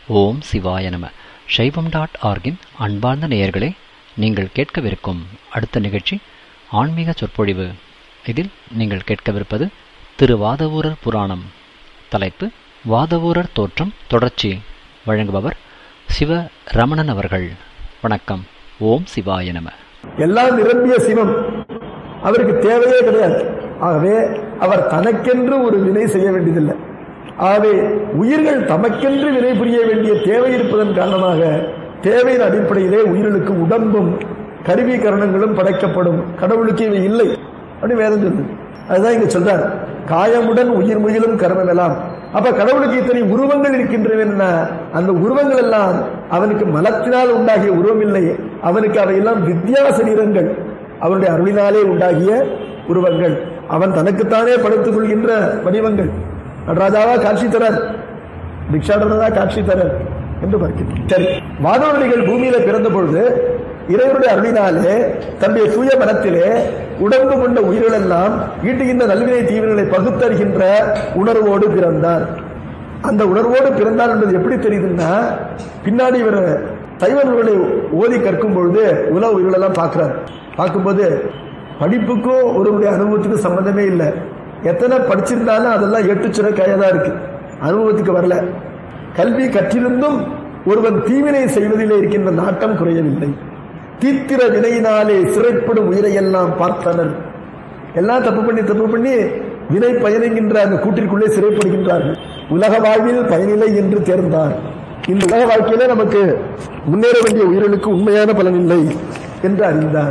ஓம் சிவாய நம சைவம் டாட் ஆர்கின் அன்பார்ந்த நேயர்களே நீங்கள் கேட்கவிருக்கும் அடுத்த நிகழ்ச்சி ஆன்மீக சொற்பொழிவு இதில் நீங்கள் கேட்கவிருப்பது திரு வாதவூரர் புராணம் தலைப்பு வாதவூரர் தோற்றம் தொடர்ச்சி வழங்குபவர் சிவ ரமணன் அவர்கள் வணக்கம் ஓம் சிவாய நம எல்லாம் நிரம்பிய சிவம் அவருக்கு தேவையே கிடையாது ஆகவே அவர் தனக்கென்று ஒரு வினை செய்ய வேண்டியதில்லை ஆகவே உயிர்கள் தமக்கென்று வினை புரிய வேண்டிய தேவை இருப்பதன் காரணமாக தேவையின் அடிப்படையிலே உயிர்களுக்கு உடம்பும் கருவி கரணங்களும் படைக்கப்படும் கடவுளுக்கு இவை இல்லை அப்படி வேதம் சொல்லுது அதுதான் இங்க சொல்றார் காயமுடன் உயிர் முயிலும் கர்மம் எல்லாம் அப்ப கடவுளுக்கு இத்தனை உருவங்கள் இருக்கின்றன அந்த உருவங்கள் எல்லாம் அவனுக்கு மலத்தினால் உண்டாகிய உருவம் இல்லை அவனுக்கு அவையெல்லாம் வித்யா சரீரங்கள் அவனுடைய அருளினாலே உண்டாகிய உருவங்கள் அவன் தனக்குத்தானே படைத்துக் கொள்கின்ற வடிவங்கள் நடராஜாவா காட்சி தரார் பிக்ஷாடனதா காட்சி தரார் என்று பார்க்கிறோம் சரி மாதவர்கள் பூமியில பிறந்த பொழுது இறைவனுடைய அருளினாலே தன்னுடைய தூய மனத்திலே உடம்பு கொண்ட உயிர்கள் எல்லாம் ஈட்டுகின்ற நல்வினை தீவிரங்களை பகுத்தறிகின்ற உணர்வோடு பிறந்தார் அந்த உணர்வோடு பிறந்தார் என்பது எப்படி தெரியுதுன்னா பின்னாடி இவர் சைவ நூல்களை ஓதி கற்கும் பொழுது உலக உயிர்கள் எல்லாம் பார்க்கிறார் பார்க்கும்போது படிப்புக்கும் ஒருவருடைய அனுபவத்துக்கும் சம்பந்தமே இல்லை எத்தனை படிச்சிருந்தாலும் அதெல்லாம் எட்டு சுரக்காயாக தான் இருக்கு அனுபவத்துக்கு வரல கல்வி கற்றிருந்தும் ஒருவன் தீவினை செய்வதிலே இருக்கின்ற நாட்டம் குறையவில்லை தீத்திர வினையினாலே சிறைப்படும் உயிரையெல்லாம் பார்த்தனர் எல்லாம் தப்பு பண்ணி தப்பு பண்ணி வினை பயனுகின்ற அந்த கூட்டிற்குள்ளே சிறைப்படுகின்றார்கள் உலக வாழ்வில் பயனில்லை என்று தேர்ந்தார் இந்த உலக வாழ்க்கையில நமக்கு முன்னேற வேண்டிய உயிர்களுக்கு உண்மையான பலன் இல்லை என்று அறிந்தார்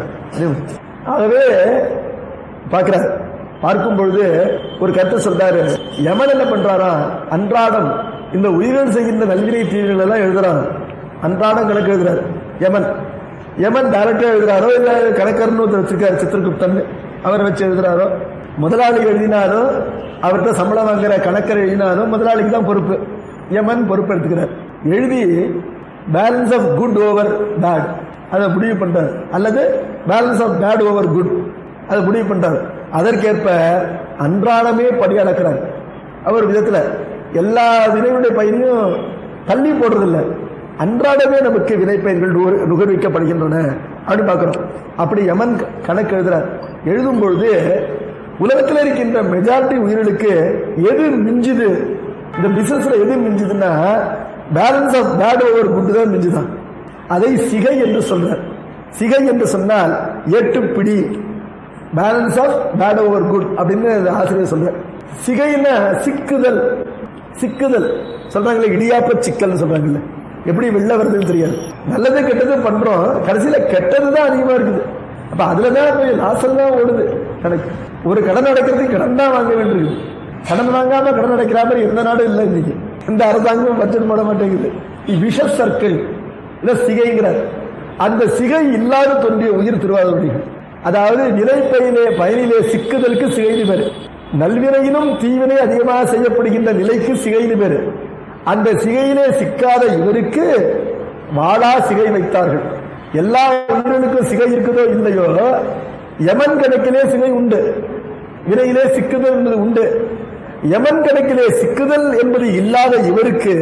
ஆகவே பார்க்கிறார் பார்க்கும் பொழுது ஒரு கருத்தை சொல்றாரு யமன் என்ன பண்றாரா அன்றாடம் இந்த உயிர்கள் செய்கின்ற நல்வினை தீவிரங்கள் எல்லாம் எழுதுறான் அன்றாடம் கணக்கு எழுதுறாரு யமன் யமன் டைரக்டா எழுதுறாரோ இல்ல கணக்கர்னு ஒருத்தர் வச்சிருக்காரு சித்திரகுப்தன் அவரை வச்சு எழுதுறாரோ முதலாளி எழுதினாரோ அவர்கிட்ட சம்பளம் வாங்குற கணக்கர் எழுதினாரோ முதலாளிக்கு தான் பொறுப்பு யமன் பொறுப்பு எடுத்துக்கிறார் எழுதி balance of good over bad அதை முடிவு பண்றாரு அல்லது balance of bad over good அதை முடிவு பண்றாரு அதற்கேற்ப அன்றாடமே படி அளக்கிறார் அவர் விதத்துல எல்லா வினைகளுடைய பயனையும் தள்ளி போடுறதில்லை அன்றாடமே நமக்கு வினைப்பயிர்கள் நுகர்விக்கப்படுகின்றன அப்படின்னு பார்க்கிறோம் அப்படி யமன் கணக்கு எழுதுறார் எழுதும் பொழுது உலகத்தில் இருக்கின்ற மெஜாரிட்டி உயிர்களுக்கு எது மிஞ்சுது இந்த பிசினஸ்ல எது மிஞ்சுதுன்னா balance of bad over good தான் மிஞ்சுதான் அதை சிகை என்று சொல்றார் சிகை என்று சொன்னால் எட்டு பிடி balance of bad over good அப்படின்னு ஆசிரியர் சொல்றார் சிகைன்னா சிக்குதல் சிக்குதல் சொல்றாங்களே இடியாப்ப சிக்கல் சொல்றாங்கல்ல எப்படி வெளில வருதுன்னு தெரியாது நல்லது கெட்டது பண்றோம் கடைசியில கெட்டது தான் அதிகமா இருக்குது அப்ப அதுலதான் போய் லாசம் தான் ஓடுது கணக்கு ஒரு கடன் அடைக்கிறதுக்கு கடன் தான் வாங்க வேண்டியிருக்கு கடன் வாங்காம கடன் அடைக்கிற மாதிரி எந்த நாடும் இல்லை இன்னைக்கு இந்த அரசாங்கம் பட்ஜெட் போட மாட்டேங்குது விஷ சர்க்கிள் இதை சிகைங்கிறார் அந்த சிகை இல்லாத தோன்றிய உயிர் திருவாரூரிகள் அதாவது வினைப்பயிலே பயனிலே சிக்குதலுக்கு சிகைனு பேரு நல்வினையிலும் தீவினை அதிகமாக செய்யப்படுகின்ற நிலைக்கு சிகைனு பேரு அந்த சிகையிலே சிக்காத இவருக்கு வாழா சிகை வைத்தார்கள் எல்லா உயிர்களுக்கும் சிகை இருக்குதோ இல்லையோ யமன் கணக்கிலே சிகை உண்டு வினையிலே சிக்குதல் என்பது உண்டு யமன் கணக்கிலே சிக்குதல் என்பது இல்லாத இவருக்கு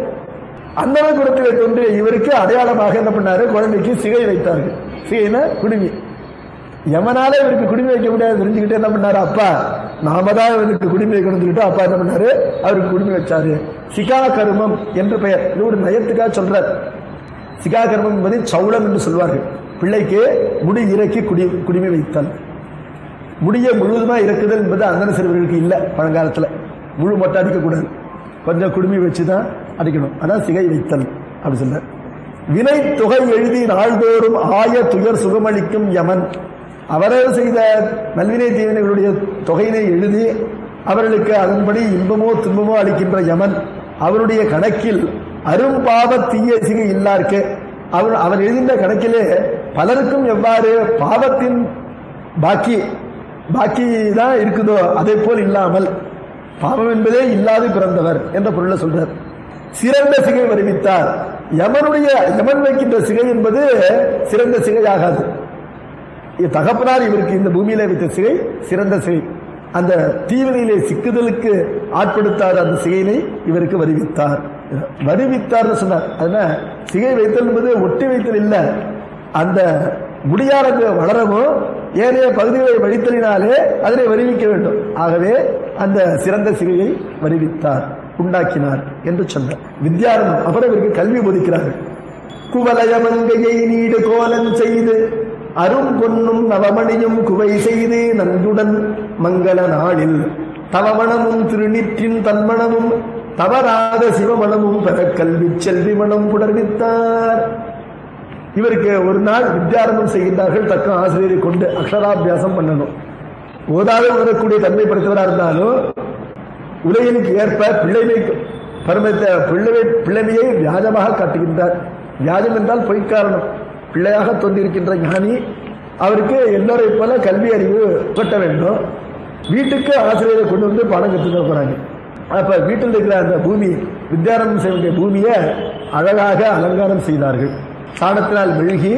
அந்தன குடத்திலே தோன்றிய இவருக்கு அடையாளமாக என்ன பண்ணாரு குழந்தைக்கு சிகை வைத்தார்கள் சிகைனா குடுமி யமனால இவருக்கு குடிமை வைக்க முடியாது தெரிஞ்சுக்கிட்டு என்ன பண்ணாரு அப்பா நாம தான் இவருக்கு குடிமை வைக்கணும் சொல்லிட்டு அப்பா என்ன பண்ணாரு அவருக்கு குடிமை வச்சாரு சிகா கருமம் என்று பெயர் இது ஒரு நயத்துக்காக சொல்றார் சிகா கர்மம் என்பதை சௌளம் என்று சொல்வார்கள் பிள்ளைக்கு முடி இறக்கி குடி குடிமை வைத்தல் முடிய முழுவதுமா இறக்குதல் என்பது அந்தன சிறுவர்களுக்கு இல்லை பழங்காலத்துல முழு மொட்டை அடிக்கக்கூடாது கொஞ்சம் குடுமி வச்சு தான் அடிக்கணும் அதான் சிகை வைத்தல் அப்படி சொல்ற வினை தொகை எழுதி நாள்தோறும் ஆய துயர் சுகமளிக்கும் யமன் அவரே செய்த நல்வினை தீவினைகளுடைய தொகையினை எழுதி அவர்களுக்கு அதன்படி இன்பமோ துன்பமோ அளிக்கின்ற யமன் அவருடைய கணக்கில் அரும்பாவ தீய சிகை இல்லார்க்கு அவர் அவர் எழுதின்ற கணக்கிலே பலருக்கும் எவ்வாறு பாவத்தின் பாக்கி பாக்கி தான் இருக்குதோ அதே போல் இல்லாமல் பாவம் என்பதே இல்லாது பிறந்தவர் என்ற பொருளை சொல்றார் சிறந்த சிகை வருவித்தார் யமனுடைய யமன் வைக்கின்ற சிகை என்பது சிறந்த சிகை ஆகாது தகப்பனார் இவருக்கு இந்த பூமியில வைத்த சிகை சிறந்த சிகை அந்த தீவினையிலே சிக்குதலுக்கு ஆட்படுத்தாத அந்த சிகையினை இவருக்கு வருவித்தார் வருவித்தார்னு சொன்னார் அதனால சிகை வைத்தல் என்பது ஒட்டி வைத்தல் இல்ல அந்த முடியாரங்க வளரவும் ஏனைய பகுதிகளை வழித்தலினாலே அதனை வருவிக்க வேண்டும் ஆகவே அந்த சிறந்த சிகையை வருவித்தார் உண்டாக்கினார் என்று சொன்னார் வித்யாரம்பம் அப்புறம் இவருக்கு கல்வி போதிக்கிறார்கள் குவலயமங்கையை நீடு கோலம் செய்து அரும் பொன்னும் நவமணியும் குவை செய்து நன்றுடன் மங்கள நாளில் தவமணமும் திருநிற்றின் தன்மணமும் தவறாத சிவமணமும் பெற கல்வி செல்வி மனம் புடர்வித்தார் இவருக்கு ஒரு நாள் வித்யாரம்பம் செய்கின்றார்கள் தக்க ஆசிரியரை கொண்டு அக்ஷராபியாசம் பண்ணணும் ஓதாத உணரக்கூடிய தன்மை படைத்தவராக இருந்தாலும் உலகினுக்கு ஏற்ப பிள்ளைமை பருமத்தை பிள்ளை பிள்ளைமையை வியாஜமாக காட்டுகின்றார் வியாஜம் என்றால் பொய்க்காரணம் பிள்ளையாக தோன்றியிருக்கின்ற ஞானி அவருக்கு எல்லோரை போல கல்வி அறிவு கட்ட வேண்டும் வீட்டுக்கு ஆசிரியரை கொண்டு வந்து பாடம் கற்றுக்க போறாங்க அப்ப வீட்டில் இருக்கிற அந்த பூமி வித்யாரம்பம் செய்ய வேண்டிய பூமியை அழகாக அலங்காரம் செய்தார்கள் சாணத்தினால் மெழுகி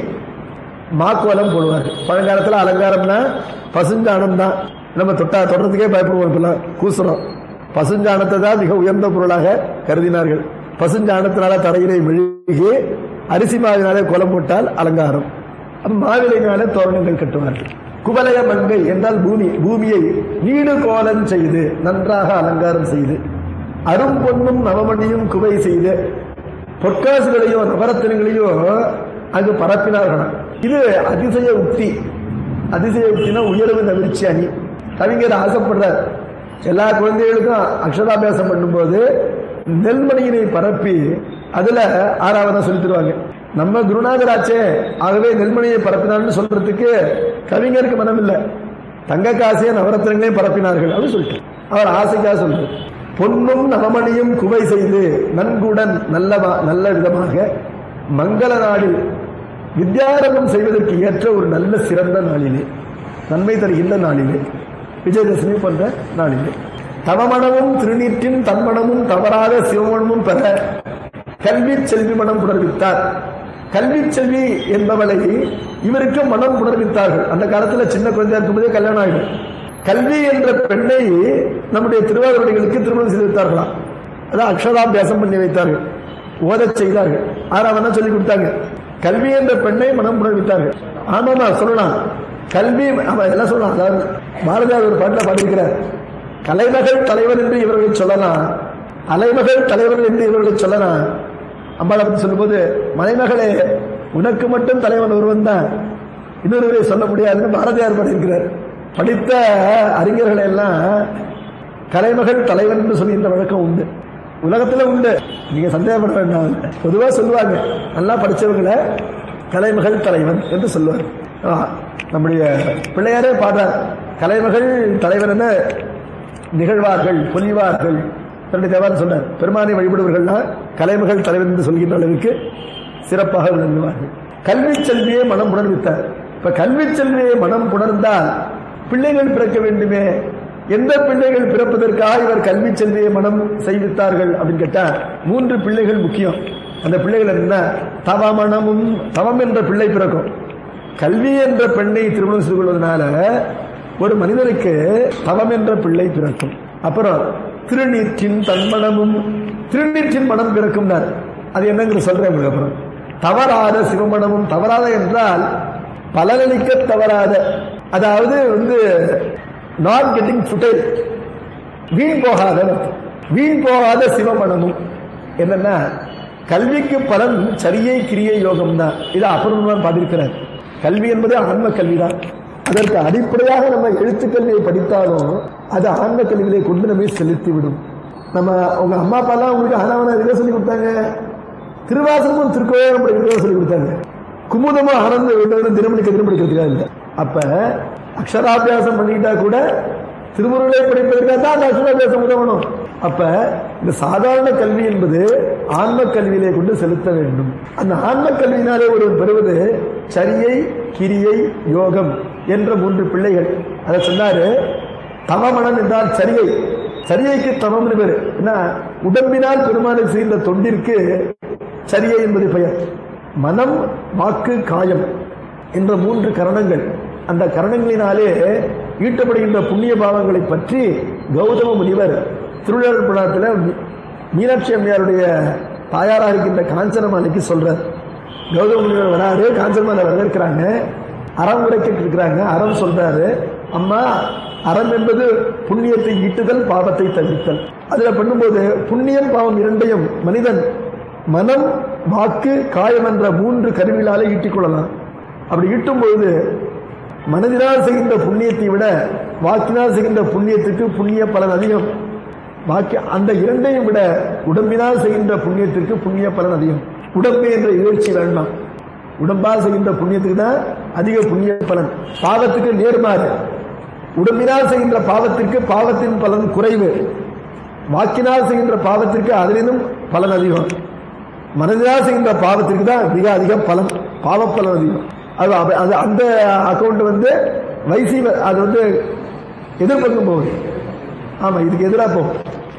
மாக்கோலம் போடுவார்கள் பழங்காலத்தில் அலங்காரம்னா பசுஞ்சாணம் தான் நம்ம தொட்டா தொடுறதுக்கே பயப்படுவோம் இப்பெல்லாம் கூசுறோம் பசுஞ்சாணத்தை தான் மிக உயர்ந்த பொருளாக கருதினார்கள் பசுஞ்சாணத்தினால தரையினை மெழுகி அரிசி மாவினாலே கோலம் போட்டால் அலங்காரம் அப்ப மாவிலையினாலே தோரணங்கள் கட்டுவார்கள் குவலய மங்கை என்றால் பூமி பூமியை நீடு கோலம் செய்து நன்றாக அலங்காரம் செய்து அரும் பொன்னும் நவமணியும் குவை செய்து பொற்காசுகளையும் நவரத்தினங்களையும் அங்கு பரப்பினார்களாம் இது அதிசய உக்தி அதிசய உக்தினா உயர்வு நவிர்ச்சி அணி கவிஞர் ஆசைப்படுறார் எல்லா குழந்தைகளுக்கும் அக்ஷராபியாசம் பண்ணும்போது நெல்மணியினை பரப்பி அதுல ஆறாவதா சொல்லி தருவாங்க நம்ம குருநாதராச்சே ஆகவே நெல்மணியை பரப்பினார்னு சொல்றதுக்கு கவிஞருக்கு மனம் இல்லை தங்க காசிய நவரத்தினங்களையும் பரப்பினார்கள் அப்படின்னு சொல்லிட்டு அவர் ஆசைக்காக சொல்றாரு பொன்னும் நவமணியும் குவை செய்து நன்குடன் நல்ல நல்ல விதமாக மங்கள நாளில் வித்யாரம்பம் செய்வதற்கு ஏற்ற ஒரு நல்ல சிறந்த நாளிலே நன்மை தருகின்ற நாளிலே விஜயதசமி போன்ற நாளிலே தவமணமும் திருநீற்றின் தன்மணமும் தவறாத சிவமணமும் பெற கல்வி செல்வி மனம் புணர்வித்தார் கல்வி செல்வி என்பவளை இவருக்கு மனம் புணர்வித்தார்கள் அந்த காலத்துல சின்ன குழந்தையா இருக்கும்போதே கல்யாணம் ஆகிடும் கல்வி என்ற பெண்ணை நம்முடைய திருவாரூர்களுக்கு திருமணம் செய்து வைத்தார்களாம் அதான் அக்ஷராபியாசம் பண்ணி வைத்தார்கள் ஓதச் செய்தார்கள் ஆறாவனா சொல்லி கொடுத்தாங்க கல்வி என்ற பெண்ணை மனம் புணர்வித்தார்கள் ஆமாமா சொல்லலாம் கல்வி அவன் எல்லாம் சொல்லலாம் அதாவது பாரதியார் ஒரு பாட்டில் பாடியிருக்கிறார் கலைமகள் தலைவர் என்று இவர்களை சொல்லலாம் அலைமகள் தலைவர் என்று இவர்களை சொல்லலாம் அம்பாளை பற்றி சொல்லும்போது மலைமகளே உனக்கு மட்டும் தலைவன் ஒருவன் தான் இன்னொருவரை சொல்ல முடியாதுன்னு பாரதியார் பாடியிருக்கிறார் படித்த அறிஞர்களை எல்லாம் கலைமகள் தலைவன் என்று சொல்கின்ற வழக்கம் உண்டு உலகத்துல உண்டு நீங்க சந்தேகப்பட வேண்டாம் பொதுவா சொல்லுவாங்க நல்லா படிச்சவங்களை கலைமகள் தலைவன் என்று சொல்லுவார் ஆ, நம்முடைய பிள்ளையாரே பாடுறார் கலைமகள் தலைவன் என நிகழ்வார்கள் பொலிவார்கள் தன்னுடைய தேவாரம் சொன்னார் பெருமானை வழிபடுவர்கள்னா கலைமகள் தலைவன் என்று சொல்கின்ற அளவுக்கு சிறப்பாக விளங்குவார்கள் கல்வி செல்வியை மனம் புணர்வித்தார் இப்ப கல்வி செல்வியை மனம் புணர்ந்தால் பிள்ளைகள் பிறக்க வேண்டுமே எந்த பிள்ளைகள் பிறப்பதற்காக இவர் கல்வி செல்வியை மனம் செய்வித்தார்கள் அப்படின்னு கேட்டா மூன்று பிள்ளைகள் முக்கியம் அந்த பிள்ளைகள் என்ன தவமணமும் தவம் என்ற பிள்ளை பிறக்கும் கல்வி என்ற பெண்ணை திருமணம் செய்து கொள்வதனால ஒரு மனிதனுக்கு தவம் என்ற பிள்ளை பிறக்கும் அப்புறம் திருநீற்றின் தன்மணமும் திருநீற்றின் மனம் பிறக்கும்னார் அது என்னங்கிற சொல்றேன் உங்களுக்கு அப்புறம் தவறாத சிவமணமும் தவறாத என்றால் பலனளிக்க தவறாத அதாவது வந்து நாட் கெட்டிங் ஃபுட்டைல் வீண் போகாத அர்த்தம். வீண் போகாத சிவமணமும் என்னன்னா கல்விக்கு பலன் சரியை கிரியை யோகம் தான் இது அப்புறம் பார்த்திருக்கிறார் கல்வி என்பது ஆன்ம கல்விதான் அதற்கு அடிப்படையாக நம்ம எழுத்து கல்வியை படித்தாலும் அது ஆன்ம கல்வியை கொண்டு நம்மை செலுத்தி விடும் நம்ம உங்க அம்மா அப்பா எல்லாம் உங்களுக்கு ஆனவன எதை சொல்லி கொடுத்தாங்க திருவாசகமும் திருக்கோயிலும் படிக்கிறத சொல்லி கொடுத்தாங்க குமுதமும் ஆனந்த வேண்டும் திருமணி கதிரம் படிக்கிறதுக்காக இல்லை அப்ப அக்ஷராபியாசம் பண்ணிக்கிட்டா கூட திருமுருளை படிப்பதற்காக தான் அந்த அக்ஷராபியாசம் உதவணும் அப்ப இந்த சாதாரண கல்வி என்பது ஆன்ம கல்வியிலே கொண்டு செலுத்த வேண்டும் அந்த ஆன்ம கல்வியினாலே ஒருவன் பெறுவது சரியை கிரியை யோகம் என்ற மூன்று பிள்ளைகள் அதை சொன்னாரு தவமணம் என்றால் சரியை சரியைக்கு தவம்னு பேரு என்ன உடம்பினால் பெருமானை செய்த தொண்டிற்கு சரியை என்பது பெயர் மனம் வாக்கு காயம் என்ற மூன்று கரணங்கள் அந்த கரணங்களினாலே ஈட்டப்படுகின்ற புண்ணிய பாவங்களை பற்றி கௌதம முனிவர் திருவிழாவில் மீனாட்சி அம்மையாருடைய தாயாராக இருக்கின்ற காஞ்சனமாலைக்கு சொல்றார் கௌதம முனிவர் வராரு காஞ்சனமாலை வரவேற்கிறாங்க அறம் உரைக்கிட்டு இருக்கிறாங்க அறம் சொல்றாரு அம்மா அறம் என்பது புண்ணியத்தை ஈட்டுதல் பாவத்தை தவிர்த்தல் அதுல பண்ணும்போது புண்ணியம் பாவம் இரண்டையும் மனிதன் மனம் வாக்கு காயம் என்ற மூன்று கருவிகளாலே ஈட்டிக் கொள்ளலாம் அப்படி ஈட்டும் பொழுது மனதினால் செய்கின்ற புண்ணியத்தை விட வாக்கினால் செய்கின்ற புண்ணியத்துக்கு புண்ணிய பலன் அதிகம் வாக்கி அந்த இரண்டையும் விட உடம்பினால் செய்கின்ற புண்ணியத்திற்கு புண்ணிய பலன் அதிகம் உடம்பு என்ற இகழ்ச்சி வேண்டாம் உடம்பால் செய்கின்ற புண்ணியத்துக்கு தான் அதிக புண்ணிய பலன் பாவத்துக்கு நேர்மாறு உடம்பினால் செய்கின்ற பாவத்திற்கு பாவத்தின் பலன் குறைவு வாக்கினால் செய்கின்ற பாவத்திற்கு அதிலும் பலன் அதிகம் மனதினால் செய்கின்ற பாவத்திற்கு தான் மிக அதிக பலன் பாவ பலன் அதிகம் அது அப்ப- அது அந்த அக்கௌண்ட் வந்து வைசி அது வந்து எதிர்பக்கம் போகுது ஆமா இதுக்கு எதிராக போகும்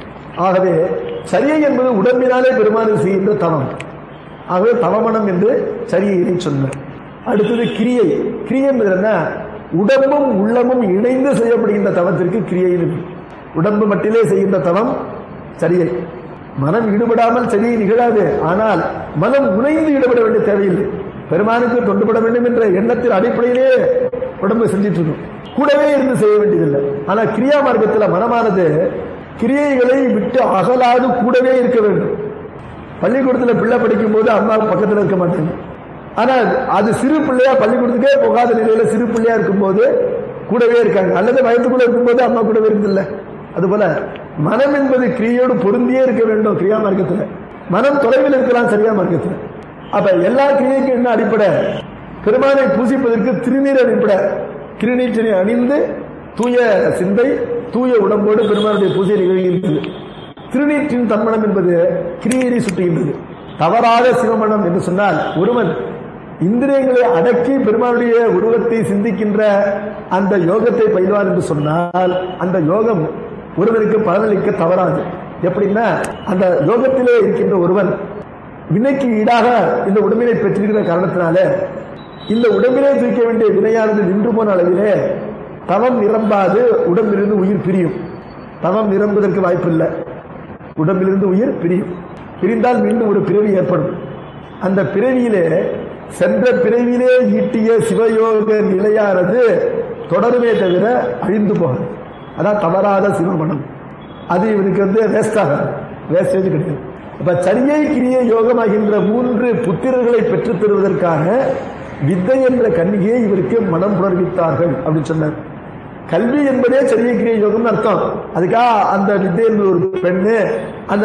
ஆகவே சரியை என்பது உடம்பினாலே பெருமானுக்கு செய்கின்ற தவம் ஆகவே தவமனம் என்று சரியை சொன்னார் அடுத்தது கிரியை கிரியை என்பது என்ன உடம்பும் உள்ளமும் இணைந்து செய்யப்படுகின்ற தவத்திற்கு கிரியை என்று பெயர். உடம்பு மட்டிலே செய்கின்ற தவம் சரியை மனம் ஈடுபடாமல் சரியை நிகழாது ஆனால் மனம் உணைந்து ஈடுபட வேண்டிய தேவையில்லை பெருமானுக்கு தொண்டுபட வேண்டும் என்ற எண்ணத்தின் அடிப்படையிலே உடம்பு செஞ்சிட்டு இருக்கும் கூடவே இருந்து செய்ய வேண்டியதில்லை ஆனா கிரியா மார்க்கத்தில் மனமானது கிரியைகளை விட்டு அகலாது கூடவே இருக்க வேண்டும் பள்ளிக்கூடத்துல பிள்ளை படிக்கும் போது அம்மா பக்கத்துல இருக்க மாட்டாங்க ஆனா அது சிறு பிள்ளையா பள்ளிக்கூடத்துக்கே போகாத நிலையில சிறு பிள்ளையா இருக்கும்போது கூடவே இருக்காங்க அல்லது வயதுக்குள்ள இருக்கும்போது அம்மா கூடவே இருந்தில்ல அதுபோல மனம் என்பது கிரியோடு பொருந்தியே இருக்க வேண்டும் கிரியா மார்க்கத்துல மனம் தொலைவில் இருக்கலாம் சரியா மார்க்கத்துல அப்ப எல்லா கிரியைக்கும் என்ன அடிப்படை பெருமானை பூசிப்பதற்கு திருநீர் அடிப்படை திருநீற்றினை அணிந்து தூய சிந்தை தூய உடம்போடு பெருமானுடைய பூஜை நிகழ்கின்றது திருநீற்றின் தன்மணம் என்பது கிரியையை சுட்டுகின்றது தவறாத சிவமணம் என்று சொன்னால் ஒருவன் இந்திரியங்களை அடக்கி பெருமானுடைய உருவத்தை சிந்திக்கின்ற அந்த யோகத்தை பயில்வார் என்று சொன்னால் அந்த யோகம் ஒருவனுக்கு பலனளிக்க தவறாது எப்படின்னா அந்த யோகத்திலே இருக்கின்ற ஒருவன் வினைக்கு ஈடாக இந்த உடம்பினை பெற்றிருக்கிற காரணத்தினால இந்த உடம்பிலே தூக்க வேண்டிய வினையானது நின்று போன அளவிலே தவம் நிரம்பாது உடம்பிலிருந்து உயிர் பிரியும் தவம் நிரம்புவதற்கு வாய்ப்பில்லை உடம்பிலிருந்து உயிர் பிரியும் பிரிந்தால் மீண்டும் ஒரு பிறவி ஏற்படும் அந்த பிறவியிலே சென்ற பிறவியிலே ஈட்டிய சிவயோக நிலையானது தொடருமே தவிர அழிந்து போகாது அதான் தவறாத சிவமணம் அது இவனுக்கு வந்து வேஸ்ட் ஆகாது வேஸ்டேஜ் கிடையாது அப்ப சரியை கிரிய யோகமாகின்ற மூன்று புத்திரர்களை பெற்றுத் தருவதற்காக வித்தை என்ற கன்னிகையை இவருக்கு மனம் புணர்வித்தார்கள் அப்படின்னு சொன்னார் கல்வி என்பதே சரியை கிரிய யோகம்னு அர்த்தம் அதுக்காக அந்த வித்தை என்பது ஒரு பெண்ணு அந்த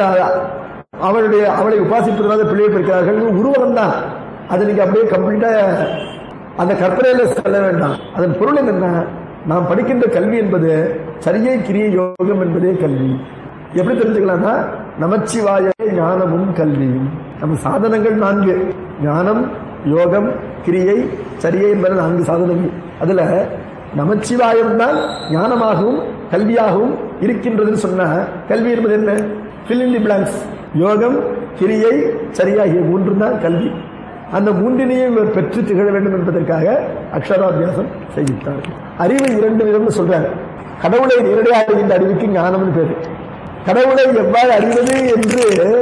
அவளுடைய அவளை உபாசிப்பதனால பிள்ளையை பெறுகிறார்கள் உருவகம் தான் அது நீங்க அப்படியே கம்ப்ளீட்டா அந்த கற்பனையில செல்ல வேண்டாம் அதன் பொருள் என்ன நாம் படிக்கின்ற கல்வி என்பது சரியை கிரிய யோகம் என்பதே கல்வி எப்படி தெரிஞ்சுக்கலாம்னா நமச்சிவாய ஞானமும் கல்வியும் நம்ம சாதனங்கள் நான்கு ஞானம் யோகம் கிரியை சரியை என்பது நான்கு சாதனங்கள் அதுல நமச்சிவாயம் தான் ஞானமாகவும் கல்வியாகவும் இருக்கின்றதுன்னு சொன்னா கல்வி என்பது என்ன fill in the blanks யோகம் கிரியை சரியாகிய மூன்று தான் கல்வி அந்த மூன்றினையும் இவர் பெற்று திகழ வேண்டும் என்பதற்காக அக்ஷராபியாசம் செய்வித்தார் அறிவு இரண்டு விதம்னு சொல்றாரு கடவுளை நேரடியாக அறிகின்ற அறிவுக்கு ஞானம்னு பேரு கடவுளை எவ்வாறு அறிவது என்று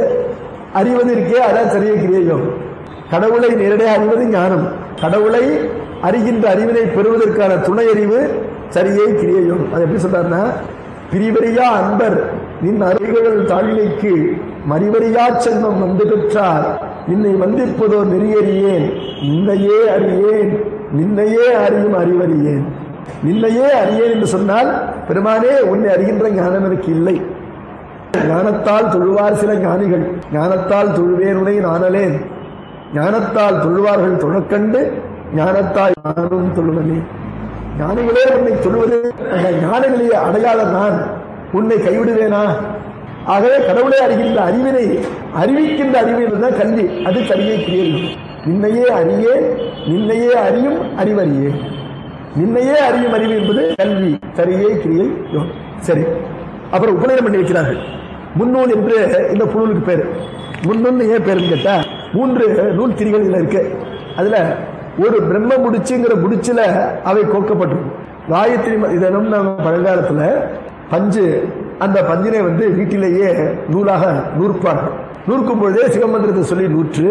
அறிவது இருக்கே அதான் சரிய கிரிய யோகம் கடவுளை நேரடியாக அறிவது ஞானம் கடவுளை அறிகின்ற அறிவினை பெறுவதற்கான துணை அறிவு சரியை கிரிய யோகம் அது எப்படி சொல்றாருன்னா பிரிவரியா அன்பர் நின் அறிவுகள் தாழிலைக்கு மறிவரியா செல்வம் வந்து பெற்றார் நின்னை வந்திப்பதோ நெறியறியேன் நின்னையே அறியேன் நின்னையே அறியும் அறிவறியேன் நின்னையே அறியேன் என்று சொன்னால் பெருமானே உன்னை அறிகின்ற ஞானம் எனக்கு இல்லை ஞானத்தால் தொழுவார் சில ஞானிகள் ஞானத்தால் தொழுவேனுனை நானலேன் ஞானத்தால் தொழுவார்கள் தொழக்கண்டு ஞானத்தால் நானும் தொழுவனே ஞானிகளே உன்னை தொழுவது அந்த ஞானிகளை அடையாத நான் உன்னை கைவிடுவேனா ஆகவே கடவுளை அறிகின்ற அறிவினை அறிவிக்கின்ற அறிவு என்பதுதான் கல்வி அது சரியை கிரியல் நின்னையே அறியே நின்னையே அறியும் அறிவறியே நின்னையே அறியும் அறிவு என்பது கல்வி சரியை கிரியை யோகம் சரி அப்புறம் உபநயனம் பண்ணி வைக்கிறார்கள் முன்னூல் என்று இந்த புழுவுக்கு பேர் முன்னூல் ஏன் பேருன்னு கேட்டா மூன்று நூல் திரிகள் இதுல இருக்கு அதுல ஒரு பிரம்ம முடிச்சுங்கிற முடிச்சுல அவை கோக்கப்பட்டிருக்கும் காயத்ரி ம- இதெல்லாம் நம்ம பழங்காலத்துல பஞ்சு அந்த பஞ்சினை வந்து வீட்டிலேயே நூலாக நூற்பார்கள் நூற்கும் பொழுதே சிவமந்திரத்தை சொல்லி நூற்று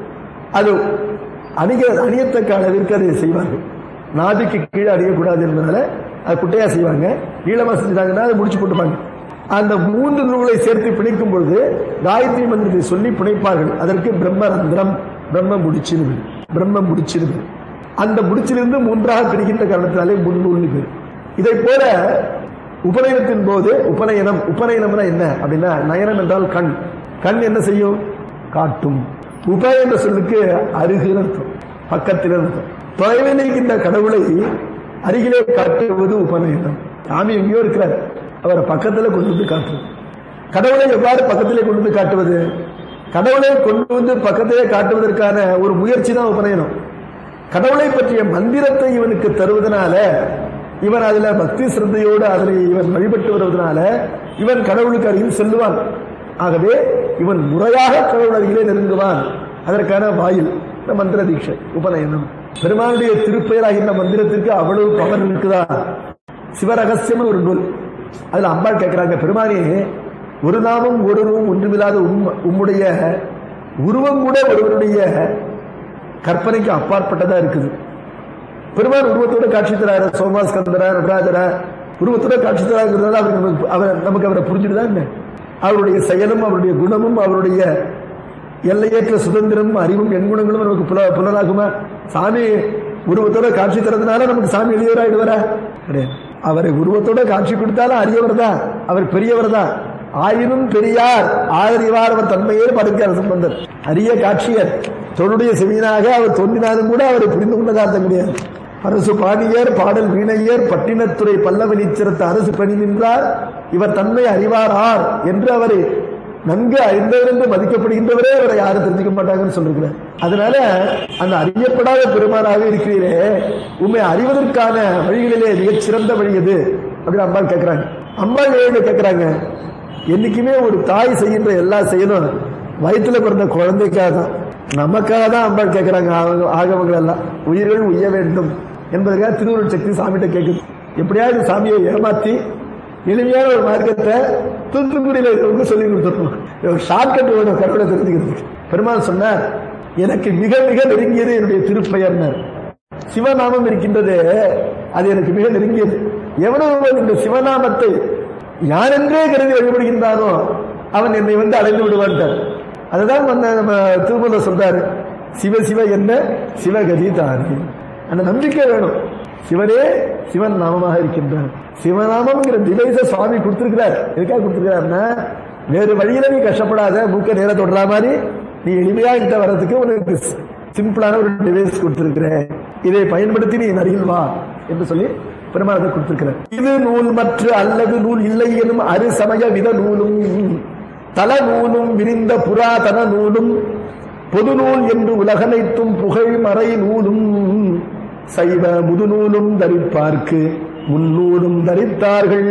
அது அணிக அணியத்தக்க அளவிற்கு அதை செய்வார்கள் நாபிக்கு கீழே அணியக்கூடாது என்பதால அது குட்டையா செய்வாங்க நீளமா செஞ்சாங்கன்னா அதை முடிச்சு போட்டுப்பாங்க அந்த மூன்று நூல்களை சேர்த்து பிணைக்கும் பொழுது காயத்ரி மந்திரத்தை சொல்லி பிணைப்பார்கள் அதற்கு பிரம்மரந்திரம் பிரம்ம முடிச்சிருது பிரம்ம முடிச்சிருது அந்த முடிச்சிலிருந்து மூன்றாக பிரிக்கின்ற காரணத்தினாலே முன்னூல்னு பேர் இதை போல உபநயனத்தின் போது உபநயனம் உபநயனம்னா என்ன அப்படின்னா நயனம் என்றால் கண் கண் என்ன செய்யும் காட்டும் உப என்ற சொல்லுக்கு அருகில் அர்த்தம் பக்கத்தில் அர்த்தம் தொலைவில் இருக்கின்ற கடவுளை அருகிலே காட்டுவது உபநயனம் சாமி எங்கேயோ இருக்கிறார் அவரை பக்கத்துல கொண்டு வந்து காட்டுவது கடவுளை எவ்வாறு பக்கத்திலே கொண்டு வந்து காட்டுவது கடவுளை கொண்டு வந்து பக்கத்திலே காட்டுவதற்கான ஒரு முயற்சி தான் உபநயனம் கடவுளை பற்றிய மந்திரத்தை இவனுக்கு தருவதனால இவன் அதுல பக்தி சிரத்தையோடு அதனை இவன் வழிபட்டு வருவதனால இவன் கடவுளுக்கு அருகில் செல்லுவான் ஆகவே இவன் முறையாக கடவுள் அருகிலே நெருங்குவான் அதற்கான வாயில் இந்த மந்திர தீட்சை உபநயனம் பெருமானுடைய திருப்பெயராகின்ற மந்திரத்திற்கு அவ்வளவு பவர் இருக்குதா சிவரகசியம் ஒரு நூல் அதுல அம்பாள் கேட்கிறாங்க பெருமானே ஒரு நாமம் ஒரு ரூபம் ஒன்றுமில்லாத உம்- உம்முடைய உருவம் கூட ஒருவருடைய கற்பனைக்கு அப்பாற்பட்டதா இருக்குது பெருமான் உருவத்தோட காட்சி தராரு சோமாஸ்கந்தரா நடராஜரா உருவத்தோட காட்சி தராங்கிறதுனால அவர் நமக்கு அவர் நமக்கு அவரை புரிஞ்சுட்டுதான் என்ன அவருடைய செயலும் அவருடைய குணமும் அவருடைய எல்லையற்ற சுதந்திரமும் அறிவும் எண் குணங்களும் நமக்கு புல புலனாகுமா சாமி உருவத்தோட காட்சி தரதுனால நமக்கு சாமி எளியவராயிடுவாரா கிடையாது அவரை உருவத்தோட காட்சி கொடுத்தாலும் அரியவர் தான் அவர் பெரியவர் தான் ஆயினும் பெரியார் ஆதரிவார் அவர் தன்மையே படுக்கிறார் சம்பந்தர் அரிய காட்சியர் தொழுடைய செவியனாக அவர் தோன்றினாலும் கூட அவரை புரிந்து கொண்டதா அர்த்தம் முடியாது அரசு பாடியர் பாடல் வீணையர் பட்டினத்துறை பல்லவ நீச்சரத்து அரசு பணி நின்றார் இவர் தன்மை அறிவாரார் என்று அவரை நன்கு அறிந்தவர் என்று மதிக்கப்படுகின்றவரே அவரை யாரும் தெரிஞ்சுக்க மாட்டாங்கன்னு சொல்லிருக்கிறார் அதனால அந்த அறியப்படாத பெருமானாக இருக்கிறீரே உண்மை அறிவதற்கான வழிகளிலே மிகச் சிறந்த வழி எது அப்படின்னு அம்பாள் கேட்கிறாங்க அம்பாள் ஏழு கேட்கிறாங்க என்னைக்குமே ஒரு தாய் செய்கின்ற எல்லா செயலும் வயிற்றுல பிறந்த குழந்தைக்காக தான் நமக்காக தான் அம்பாள் கேட்கிறாங்க ஆக- ஆகவங்கள் எல்லாம் உயிர்கள் உய்ய வேண்டும் என்பதற்காக திருவுருள் சக்தி சாமிகிட்ட கேட்குது எப்படியாவது சாமியை ஏமாத்தி எளிமையான ஒரு மார்க்கத்தை தூத்துக்குடியில் இருக்கிறவங்க சொல்லி கொடுத்துருக்கோம் ஒரு ஷார்ட்கட் வேணும் கடவுளை தெரிஞ்சுக்கிறதுக்கு பெருமாள் சொன்னார் எனக்கு மிக மிக நெருங்கியது என்னுடைய திருப்பெயர்னார் சிவநாமம் இருக்கின்றது அது எனக்கு மிக நெருங்கியது எவ்வளவு இந்த சிவநாமத்தை யாரென்றே கருதி வழிபடுகின்றானோ அவன் என்னை வந்து அடைந்து விடுவான்ட்டார் அதுதான் வந்து நம்ம திருமண சொல்றாரு சிவ சிவ என்ன சிவகதி தானே அந்த நம்பிக்கை வேணும் சிவனே சிவன் நாமமாக இருக்கின்றார் சிவநாமம்ங்கிற டிவைஸ சுவாமி கொடுத்திருக்கிறார் எதுக்காக கொடுத்திருக்கிறாருன்னா வேறு வழியில நீ கஷ்டப்படாத மூக்க நேர தொடரா மாதிரி நீ எளிமையா கிட்ட வர்றதுக்கு உனக்கு சிம்பிளான ஒரு டிவைஸ் கொடுத்திருக்கிறேன் இதை பயன்படுத்தி நீ அருகில் வா என்று சொல்லி பெருமாள் அதை கொடுத்திருக்கிறார் இது நூல் மற்ற அல்லது நூல் இல்லை எனும் அரு சமய வித நூலும் தல நூலும் விரிந்த புராதன நூலும் பொது நூல் என்று உலகனைத்தும் புகழ் மறை நூலும் சைவ முதுநூலும் தரிப்பார்க்கு முன்னூலும் தரித்தார்கள்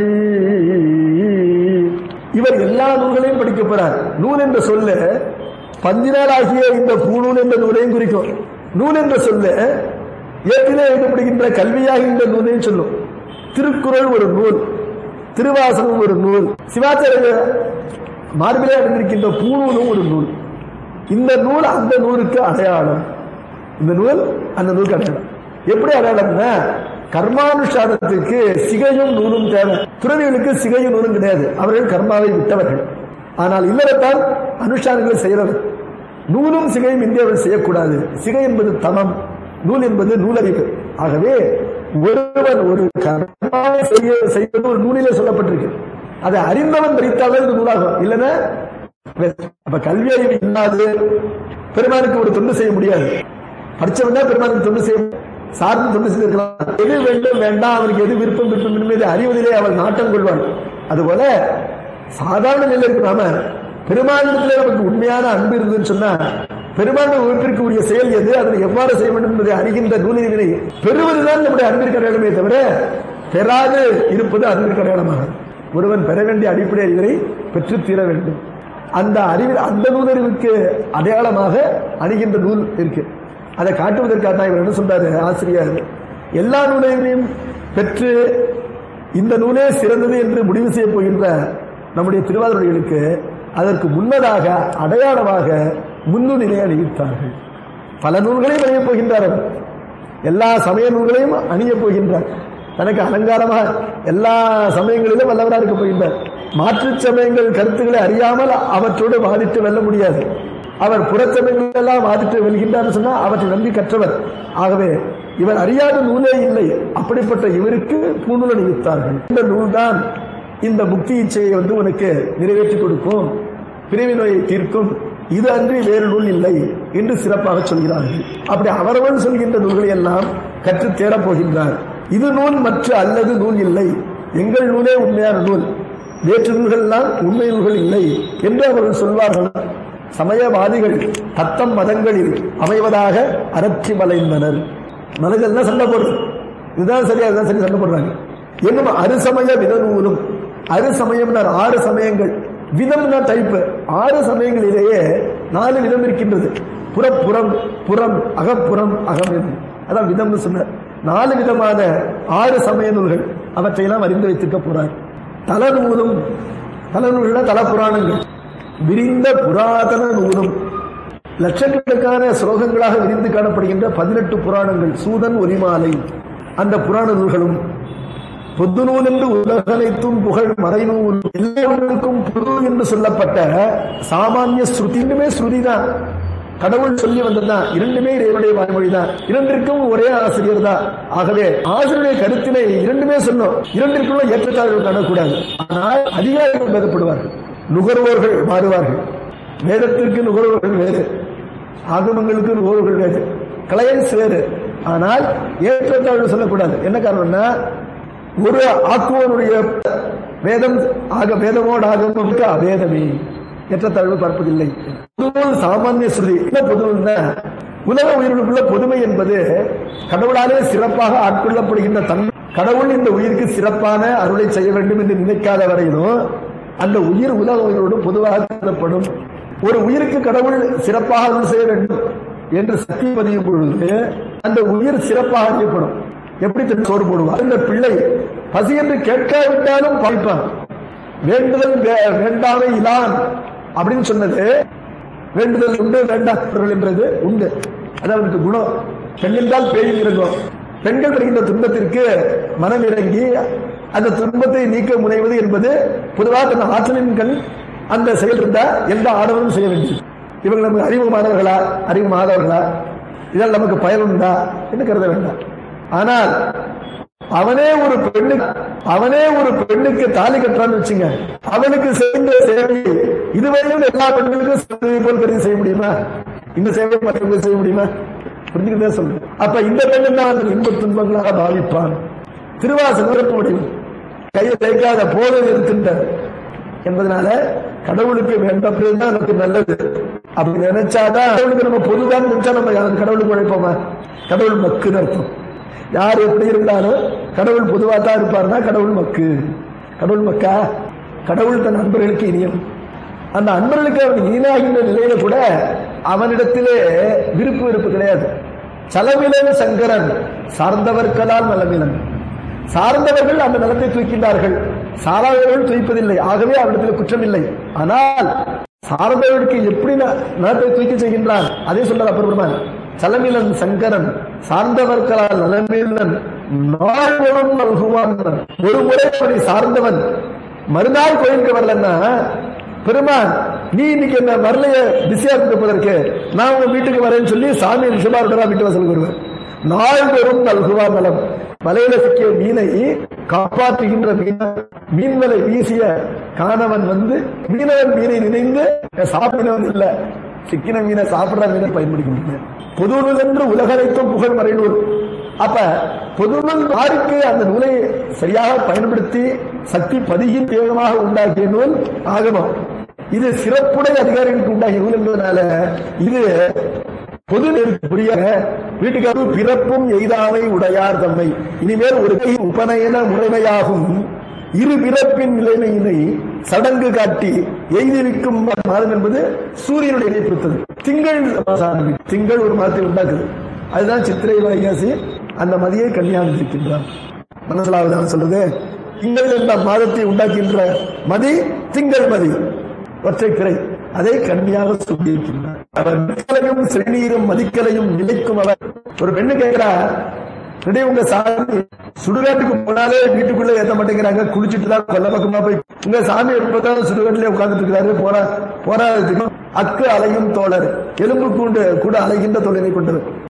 இவர் எல்லா நூல்களையும் படிக்க போறார் நூல் என்ற சொல்ல பஞ்சினால் ஆகிய இந்த பூநூல் என்ற நூலையும் குறிக்கும் நூல் என்ற சொல்ல ஏற்றிலே எழுதப்படுகின்ற கல்வியாகின்ற நூலையும் சொல்லும் திருக்குறள் ஒரு நூல் திருவாசகம் ஒரு நூல் சிவாச்சாரிய மார்பிலே அடைந்திருக்கின்ற பூநூலும் ஒரு நூல் இந்த நூல் அந்த நூலுக்கு அடையாளம் இந்த நூல் அந்த நூலுக்கு அடையாளம் எப்படி அடையாளம்னா கர்மானுஷ்டானத்திற்கு சிகையும் நூலும் தேவை துறவிகளுக்கு சிகையும் நூலும் கிடையாது அவர்கள் கர்மாவை விட்டவர்கள் ஆனால் இல்லறத்தான் அனுஷ்டானங்களை செய்கிறவர் நூலும் சிகையும் இந்தியாவில் செய்யக்கூடாது சிகை என்பது தமம் நூல் என்பது நூலறிவு ஆகவே ஒருவன் ஒரு கர்மாவை செய்ய செய்வது ஒரு நூலிலே சொல்லப்பட்டிருக்கு அதை அறிந்தவன் தரித்தாலே இது நூலாகும் இல்லைன்னா அப்ப கல்வி அறிவு இல்லாது பெருமானுக்கு ஒரு தொண்டு செய்ய முடியாது படிச்சவன் தான் பெருமானுக்கு தொண்டு செய்ய சார்ந்து தொண்டு செய்திருக்கலாம் எது வேண்டும் வேண்டாம் அவனுக்கு எது விருப்பம் விருப்பம் என்பதை அறிவதிலே அவள் நாட்டம் கொள்வாள் அதுபோல சாதாரண நிலை இருக்கு நாம பெருமானிடத்தில் நமக்கு உண்மையான அன்பு இருந்ததுன்னு சொன்னா பெருமாண்ட உறுப்பிற்கு உரிய செயல் எது அதனை எவ்வாறு செய்ய வேண்டும் என்பதை அறிகின்ற நூலினை பெறுவதுதான் நம்முடைய அன்பிற்கு அடையாளமே தவிர பெறாது இருப்பது அன்பிற்கு அடையாளமாக ஒருவன் பெற வேண்டிய அடிப்படை அறிவுரை பெற்று தீர வேண்டும் அந்த அறிவு அந்த நூலறிவுக்கு அடையாளமாக அணுகின்ற நூல் இருக்கு அதை காட்டுவதற்காக தான் இவர் என்ன சொல்றாரு ஆசிரியர் எல்லா நூலையும் பெற்று இந்த நூலே சிறந்தது என்று முடிவு செய்ய போகின்ற நம்முடைய திருவாதிரைகளுக்கு அதற்கு முன்னதாக அடையாளமாக முன்னுரிமை அணிவித்தார்கள் பல நூல்களையும் அணியப் போகின்றார் அவர் எல்லா சமய நூல்களையும் அணியப் போகின்றார் தனக்கு அலங்காரமாக எல்லா சமயங்களிலும் வல்லவராக இருக்க போகின்றார் மாற்று சமயங்கள் கருத்துக்களை அறியாமல் அவற்றோடு வாதிட்டு வெல்ல முடியாது அவர் புறச்சமயங்கள் எல்லாம் வாதிட்டு வெல்கின்றார் சொன்னா அவற்றை நம்பி கற்றவர் ஆகவே இவர் அறியாத நூலே இல்லை அப்படிப்பட்ட இவருக்கு பூநூல் அணிவித்தார்கள் இந்த நூல்தான் இந்த முக்தி இச்சையை வந்து உனக்கு நிறைவேற்றி கொடுக்கும் பிரிவு நோயை தீர்க்கும் இது அன்றி வேறு நூல் இல்லை என்று சிறப்பாக சொல்கிறார்கள் அப்படி அவரவன் சொல்கின்ற நூல்களை எல்லாம் கற்று தேடப் போகின்றார் இது நூல் மற்ற அல்லது நூல் இல்லை எங்கள் நூலே உண்மையான நூல் வேற்று நூல்கள் எல்லாம் உண்மை நூல்கள் இல்லை என்று அவர்கள் சொல்வார்கள் சமயவாதிகள் தத்தம் மதங்களில் அமைவதாக அரற்றி மலைந்தனர் மனதெல்லாம் சண்டை போடுது இதுதான் சரியா இதுதான் சரி சண்டை போடுறாங்க என்னும் அருசமய விதநூலும் அருசமயம் ஆறு சமயங்கள் விதம்னா டைப் ஆறு சமயங்களிலேயே நாலு விதம் இருக்கின்றது புறப்புறம் புறம் அகப்புறம் அகம் என்று அதான் விதம்னு சொன்னார் நாலு விதமான ஆறு சமய நூல்கள் அவற்றையெல்லாம் அறிந்து வைத்திருக்க போறார் தலநூலும் தலநூல்னா தல புராணங்கள் விரிந்த புராதன நூலும் லட்சக்கணக்கான ஸ்லோகங்களாக விரிந்து காணப்படுகின்ற பதினெட்டு புராணங்கள் சூதன் ஒலிமாலை அந்த புராண நூல்களும் பொது நூல் என்று உலகனைத்தும் புகழ் மறைநூல் எல்லாருக்கும் புது என்று சொல்லப்பட்ட சாமானிய ஸ்ருதி இரண்டுமே ஸ்ருதி தான் கடவுள் சொல்லி வந்ததுதான் இரண்டுமே இறைவனுடைய வாய்மொழி தான் இரண்டிற்கும் ஒரே ஆசிரியர் தான் ஆகவே ஆசிரியருடைய கருத்தினை இரண்டுமே சொன்னோம் இரண்டிற்குள்ள ஏற்றத்தாழ்வு காணக்கூடாது ஆனால் அதிகாரிகள் பேதப்படுவார்கள் நுகர்வோர்கள் மாறுவார்கள் வேதத்திற்கு நுகர்வோர்கள் வேறு ஆகமங்களுக்கு நுகர்வோர்கள் வேறு கிளையன்ஸ் வேறு ஆனால் ஏற்றத்தாழ்வு சொல்லக்கூடாது என்ன காரணம்னா ஒரு ஆக்குவனுடைய வேதம் ஆக வேதமோடு ஆகமுக்கு அவேதமே ஏற்றத்தாழ்வு பார்ப்பதில்லை பொதுநூல் சாமானிய ஸ்ருதி என்ன பொதுநூல்னா உலக உயிர்களுக்குள்ள பொதுமை என்பது கடவுளாலே சிறப்பாக ஆட்கொள்ளப்படுகின்ற தன்மை கடவுள் இந்த உயிருக்கு சிறப்பான அருளை செய்ய வேண்டும் என்று நினைக்காத வரையிலும் அந்த உயிர் உலக உயிரோடு பொதுவாக கருதப்படும் ஒரு உயிருக்கு கடவுள் சிறப்பாக அருள் செய்ய வேண்டும் என்று சக்தி பதியும் பொழுது அந்த உயிர் சிறப்பாக அறியப்படும் எப்படி தெரியும் சோறு போடுவார் இந்த பிள்ளை பசி என்று கேட்காவிட்டாலும் பாய்ப்பான் வேண்டுதல் வே- வேண்டாமை இலான் அப்படின்னு சொன்னது வேண்டுதல் உண்டு வேண்டாம் என்றது உண்டு அது அவனுக்கு குணம் பெண் என்றால் பேய் இறங்கும் பெண்கள் வருகின்ற துன்பத்திற்கு மனம் இறங்கி அந்த துன்பத்தை நீக்க முனைவது என்பது பொதுவாக தன் ஆற்றலின் கண் அந்த செயல் இருந்தா எந்த ஆடவரும் செய்ய வேண்டியது இவங்க நமக்கு அறிமுகமானவர்களா அறிமுகமானவர்களா இதெல்லாம் நமக்கு பயனுண்டா என்று கருத வேண்டாம் ஆனால் அவனே ஒரு பெண்ணுக்கு அவனே ஒரு பெண்ணுக்கு தாலி கட்டுறான்னு வச்சுங்க அவனுக்கு செய்த சேவை இதுவரையும் எல்லா பெண்களுக்கும் செய்ததை போல் கருதி செய்ய முடியுமா இந்த சேவையை மற்றவங்களுக்கு செய்ய முடியுமா புரிஞ்சுக்கிட்டே சொல்லு அப்ப இந்த பெண் தான் அந்த இன்ப துன்பங்களாக பாவிப்பான் திருவாசகம் சிறப்பு முடியும் கையை தைக்காத போதும் இருக்கின்றார் என்பதனால கடவுளுக்கு வேண்டப்பதான் நமக்கு நல்லது அப்படி நினைச்சாதான் கடவுளுக்கு நம்ம பொதுதான் நினைச்சா நம்ம அந்த கடவுளுக்கு உழைப்போமா கடவுள் மக்குன்னு அர்த்தம் யார் எப்படி இருந்தாலும் கடவுள் பொதுவா தான் இருப்பார்னா கடவுள் மக்கு கடவுள் மக்கா கடவுள் தன் நண்பர்களுக்கு இனியவன் அந்த அன்பர்களுக்கு அவன் ஈனாகின்ற நிலையில கூட அவனிடத்திலே விருப்பு வெறுப்பு கிடையாது சலமிலன் சங்கரன் சார்ந்தவர்களால் நலமிலன் சார்ந்தவர்கள் அந்த நலத்தை தூக்கின்றார்கள் சாராதவர்கள் தூய்ப்பதில்லை ஆகவே அவரிடத்தில் குற்றம் இல்லை ஆனால் சார்ந்தவர்களுக்கு எப்படி ந- நலத்தை தூக்கி செய்கின்றான் அதே சொல்றார் அப்பெருமான் சலமிலன் சங்கரன் சார்ந்தவர்களால் நலமிலன் நாள்வரும் நல்குவான் ஒரு முறை அவனை சார்ந்தவன் மறுநாள் கோயிலுக்கு வரலன்னா பெருமான் நீ இன்னைக்கு என்ன வரலைய பிஸியா இருப்பதற்கு நான் உங்க வீட்டுக்கு வரேன்னு சொல்லி சாமி சிவாருடரா வீட்டு வாசலுக்கு வருவேன் நாள்தோறும் நல்குவா நலம் வலையில சிக்கிய மீனை காப்பாற்றுகின்ற மீன மீன் வலை வீசிய காணவன் வந்து மீனவன் மீனை நினைந்து சாப்பிடவன் இல்ல சிக்கின மீனை சாப்பிடுற மீனை பயன்படுகின்றன பொதுநூல் என்று உலகனைத்தும் புகழ் மறைநூல் அப்ப பொதுநூல் யாருக்கு அந்த நூலை சரியாக பயன்படுத்தி சக்தி பதிகின் வேகமாக உண்டாக்கிய நூல் ஆகமம் இது சிறப்புடைய அதிகாரிகளுக்கு உண்டாகிய நூல் என்பதனால இது பொது நெருக்கு புரிய வீட்டுக்காரர் பிறப்பும் எய்தாமை உடையார் தம்மை இனிமேல் ஒரு கை உபநயன முறைமையாகும் இரு பிறப்பின் நிலைமையினை சடங்கு காட்டி எய்திருக்கும் மாதம் என்பது சூரியனுடைய இணைப்பித்தது திங்கள் சார்பு. திங்கள் ஒரு மாதத்தை உண்டாக்குது அதுதான் சித்திரை வைகாசி அந்த மதியை கல்யாணம் இருக்கின்றார் மனசிலாவதான் சொல்றது திங்கள் என்ற மாதத்தை உண்டாக்கின்ற மதி திங்கள் மதி ஒற்றை பிறை அதை கண்ணியாக சொல்லியிருக்கின்றார் அவர் நிற்கலையும் செந்நீரும் மதிக்கலையும் நிலைக்கும் அவர் ஒரு பெண்ணு கேட்கிறா ரெடி உங்க சாமி சுடுகாட்டுக்கு போனாலே வீட்டுக்குள்ள ஏத்த மாட்டேங்கிறாங்க குளிச்சுட்டு தான் கொல்ல பக்கமா போய் உங்க சாமி எப்பதான் சுடுகாட்டிலே உட்கார்ந்துட்டு இருக்காரு போரா போராதுக்கு அக்கு அலையும் தோழர் எலும்பு கூண்டு கூட அலைகின்ற தொழிலை கொண்டது